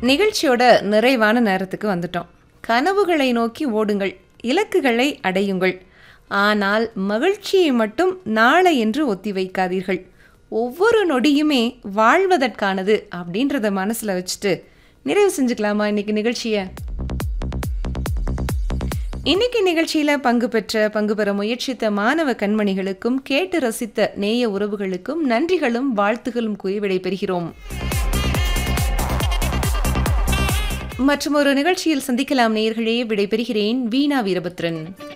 நிகழ்ச்சியோட நிறைவான நேரத்துக்கு வந்துட்டோம் கனவுகளை நோக்கி ஓடுங்கள் இலக்குகளை அடையுங்கள் ஆனால் மகிழ்ச்சியை மட்டும் நாளை என்று ஒத்தி வைக்காதீர்கள் ஒவ்வொரு நொடியுமே வாழ்வதற்கானது அப்படின்றத மனசில் வச்சுட்டு நிறைவு செஞ்சுக்கலாமா இன்னைக்கு நிகழ்ச்சியை இன்னைக்கு நிகழ்ச்சியில பங்கு பெற்ற பங்கு பெற முயற்சித்த மாணவ கண்மணிகளுக்கும் கேட்டு ரசித்த நேய உறவுகளுக்கும் நன்றிகளும் வாழ்த்துகளும் கூறி விடைபெறுகிறோம் மற்றும் ஒரு நிகழ்ச்சியில் சந்திக்கலாம் நேயர்களே விடைபெறுகிறேன் வீணா வீரபத்ரன்